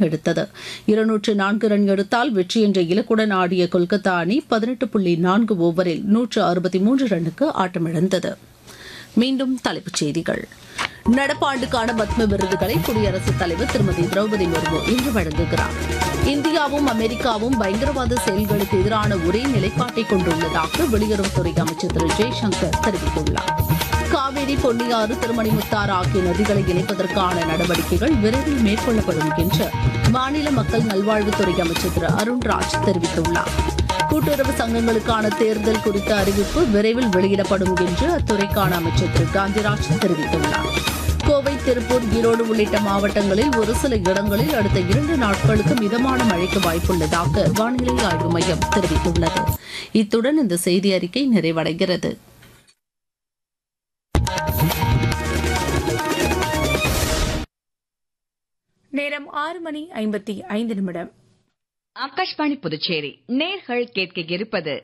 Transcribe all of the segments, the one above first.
எடுத்தது இருநூற்று நான்கு ரன் எடுத்தால் வெற்றி என்ற இலக்குடன் ஆடிய கொல்கத்தா அணி பதினெட்டு புள்ளி நான்கு ஓவரில் நூற்று அறுபத்தி மூன்று ரன்னுக்கு ஆட்டமிழந்தது மீண்டும் தலைப்புச் செய்திகள் நடப்பாண்டுக்கான பத்ம விருதுகளை குடியரசுத் தலைவர் திருமதி திரௌபதி முர்மு இன்று வழங்குகிறார் இந்தியாவும் அமெரிக்காவும் பயங்கரவாத செயல்களுக்கு எதிரான ஒரே நிலைப்பாட்டை கொண்டுள்ளதாக வெளியுறவுத்துறை அமைச்சர் திரு ஜெய்சங்கர் தெரிவித்துள்ளார் காவேரி பொன்னியாறு திருமணிமுத்தாறு ஆகிய நதிகளை இணைப்பதற்கான நடவடிக்கைகள் விரைவில் மேற்கொள்ளப்படும் என்று மாநில மக்கள் நல்வாழ்வுத்துறை அமைச்சர் திரு அருண்ராஜ் தெரிவித்துள்ளார் கூட்டுறவு சங்கங்களுக்கான தேர்தல் குறித்த அறிவிப்பு விரைவில் வெளியிடப்படும் என்று அத்துறைக்கான அமைச்சர் திரு காந்திராஜ் தெரிவித்துள்ளார் கோவை திருப்பூர் ஈரோடு உள்ளிட்ட மாவட்டங்களில் ஒரு சில இடங்களில் அடுத்த இரண்டு நாட்களுக்கு மிதமான மழைக்கு வாய்ப்புள்ளதாக வானிலை ஆய்வு மையம் தெரிவித்துள்ளது இத்துடன் இந்த செய்தி அறிக்கை நிறைவடைகிறது நேரம் ஆறு மணி ஐம்பத்தி ஐந்து நிமிடம் ஆகாஷ்வாணி புதுச்சேரி நேர்கள் கேட்க இருப்பது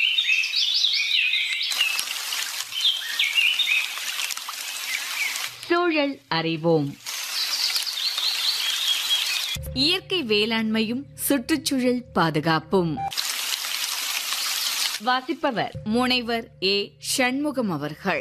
சூழல் அறிவோம் இயற்கை வேளாண்மையும் சுற்றுச்சூழல் பாதுகாப்பும் வாசிப்பவர் முனைவர் ஏ சண்முகம் அவர்கள்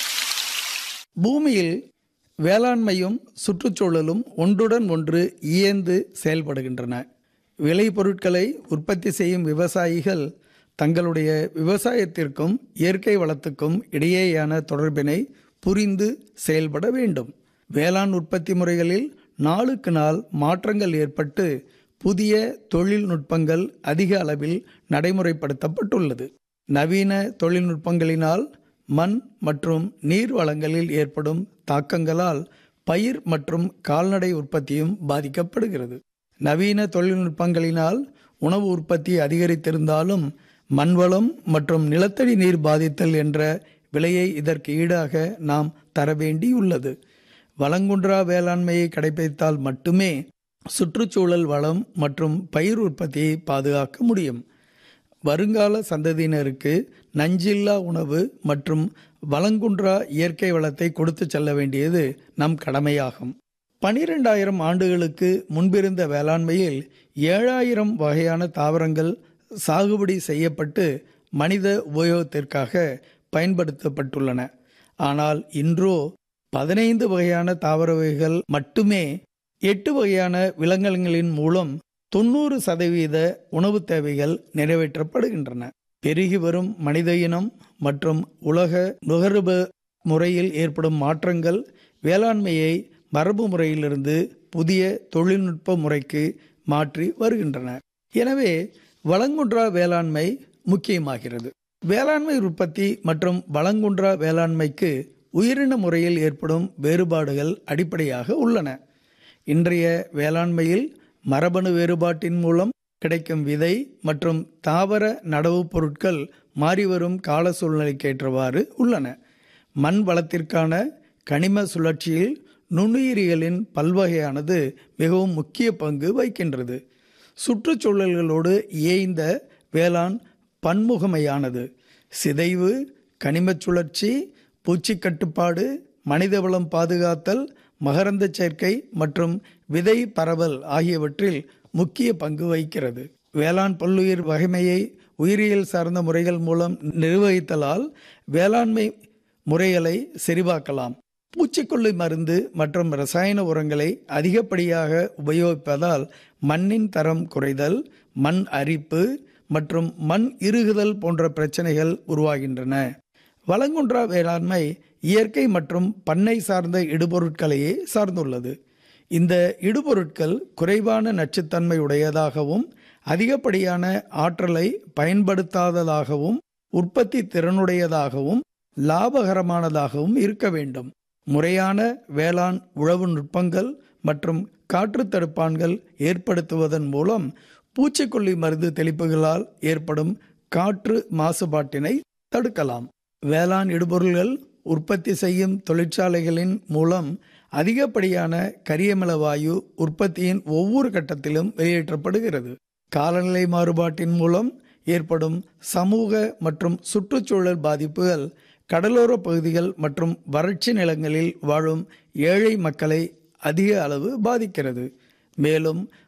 பூமியில் வேளாண்மையும் சுற்றுச்சூழலும் ஒன்றுடன் ஒன்று இயந்து செயல்படுகின்றன விளைபொருட்களை உற்பத்தி செய்யும் விவசாயிகள் தங்களுடைய விவசாயத்திற்கும் இயற்கை வளத்துக்கும் இடையேயான தொடர்பினை புரிந்து செயல்பட வேண்டும் வேளாண் உற்பத்தி முறைகளில் நாளுக்கு நாள் மாற்றங்கள் ஏற்பட்டு புதிய தொழில்நுட்பங்கள் அதிக அளவில் நடைமுறைப்படுத்தப்பட்டுள்ளது நவீன தொழில்நுட்பங்களினால் மண் மற்றும் நீர் வளங்களில் ஏற்படும் தாக்கங்களால் பயிர் மற்றும் கால்நடை உற்பத்தியும் பாதிக்கப்படுகிறது நவீன தொழில்நுட்பங்களினால் உணவு உற்பத்தி அதிகரித்திருந்தாலும் மண்வளம் மற்றும் நிலத்தடி நீர் பாதித்தல் என்ற விலையை இதற்கு ஈடாக நாம் தர வேண்டியுள்ளது வளங்குன்றா வேளாண்மையை கடைபிடித்தால் மட்டுமே சுற்றுச்சூழல் வளம் மற்றும் பயிர் உற்பத்தியை பாதுகாக்க முடியும் வருங்கால சந்ததியினருக்கு நஞ்சில்லா உணவு மற்றும் வளங்குன்றா இயற்கை வளத்தை கொடுத்து செல்ல வேண்டியது நம் கடமையாகும் பனிரெண்டாயிரம் ஆண்டுகளுக்கு முன்பிருந்த வேளாண்மையில் ஏழாயிரம் வகையான தாவரங்கள் சாகுபடி செய்யப்பட்டு மனித உபயோகத்திற்காக பயன்படுத்தப்பட்டுள்ளன ஆனால் இன்றோ பதினைந்து வகையான தாவர வகைகள் மட்டுமே எட்டு வகையான விலங்கினங்களின் மூலம் தொண்ணூறு சதவீத உணவு தேவைகள் நிறைவேற்றப்படுகின்றன பெருகி வரும் மனித இனம் மற்றும் உலக நுகர்வு முறையில் ஏற்படும் மாற்றங்கள் வேளாண்மையை மரபு முறையிலிருந்து புதிய தொழில்நுட்ப முறைக்கு மாற்றி வருகின்றன எனவே வளங்குன்றா வேளாண்மை முக்கியமாகிறது வேளாண்மை உற்பத்தி மற்றும் வளங்குன்றா வேளாண்மைக்கு உயிரின முறையில் ஏற்படும் வேறுபாடுகள் அடிப்படையாக உள்ளன இன்றைய வேளாண்மையில் மரபணு வேறுபாட்டின் மூலம் கிடைக்கும் விதை மற்றும் தாவர நடவு பொருட்கள் மாறிவரும் கால சூழ்நிலைக்கேற்றவாறு உள்ளன மண் வளத்திற்கான கனிம சுழற்சியில் நுண்ணுயிரிகளின் பல்வகையானது மிகவும் முக்கிய பங்கு வகிக்கின்றது சுற்றுச்சூழல்களோடு இயைந்த வேளாண் பன்முகமையானது சிதைவு கனிமச் சுழற்சி பூச்சி கட்டுப்பாடு மனிதவளம் பாதுகாத்தல் மகரந்த சேர்க்கை மற்றும் விதை பரவல் ஆகியவற்றில் முக்கிய பங்கு வகிக்கிறது வேளாண் பல்லுயிர் வகைமையை உயிரியல் சார்ந்த முறைகள் மூலம் நிர்வகித்தலால் வேளாண்மை முறைகளை செறிவாக்கலாம் பூச்சிக்கொல்லி மருந்து மற்றும் ரசாயன உரங்களை அதிகப்படியாக உபயோகிப்பதால் மண்ணின் தரம் குறைதல் மண் அரிப்பு மற்றும் மண் இறுகுதல் போன்ற பிரச்சனைகள் உருவாகின்றன வளங்குன்றா வேளாண்மை இயற்கை மற்றும் பண்ணை சார்ந்த இடுபொருட்களையே சார்ந்துள்ளது இந்த இடுபொருட்கள் குறைவான நச்சுத்தன்மை உடையதாகவும் அதிகப்படியான ஆற்றலை பயன்படுத்தாததாகவும் உற்பத்தி திறனுடையதாகவும் லாபகரமானதாகவும் இருக்க வேண்டும் முறையான வேளாண் உழவு நுட்பங்கள் மற்றும் காற்று தடுப்பான்கள் ஏற்படுத்துவதன் மூலம் பூச்சிக்கொல்லி மருந்து தெளிப்புகளால் ஏற்படும் காற்று மாசுபாட்டினை தடுக்கலாம் வேளாண் இடுபொருள்கள் உற்பத்தி செய்யும் தொழிற்சாலைகளின் மூலம் அதிகப்படியான கரியமில வாயு உற்பத்தியின் ஒவ்வொரு கட்டத்திலும் வெளியேற்றப்படுகிறது காலநிலை மாறுபாட்டின் மூலம் ஏற்படும் சமூக மற்றும் சுற்றுச்சூழல் பாதிப்புகள் கடலோர பகுதிகள் மற்றும் வறட்சி நிலங்களில் வாழும் ஏழை மக்களை அதிக அளவு பாதிக்கிறது மேலும்